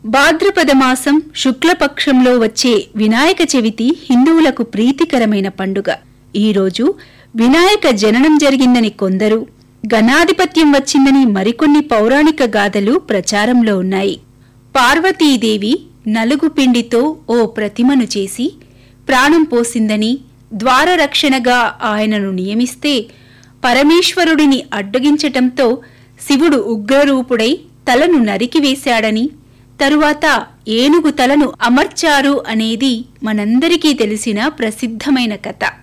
భాద్రపద మాసం శుక్లపక్షంలో వచ్చే వినాయక చవితి హిందువులకు ప్రీతికరమైన పండుగ ఈరోజు వినాయక జననం జరిగిందని కొందరు గణాధిపత్యం వచ్చిందని మరికొన్ని పౌరాణిక గాథలు ప్రచారంలో ఉన్నాయి పార్వతీదేవి నలుగు పిండితో ఓ ప్రతిమను చేసి ప్రాణం పోసిందని ద్వారరక్షణగా ఆయనను నియమిస్తే పరమేశ్వరుడిని అడ్డగించటంతో శివుడు ఉగ్రరూపుడై తలను నరికివేశాడని తరువాత ఏనుగు తలను అమర్చారు అనేది మనందరికీ తెలిసిన ప్రసిద్ధమైన కథ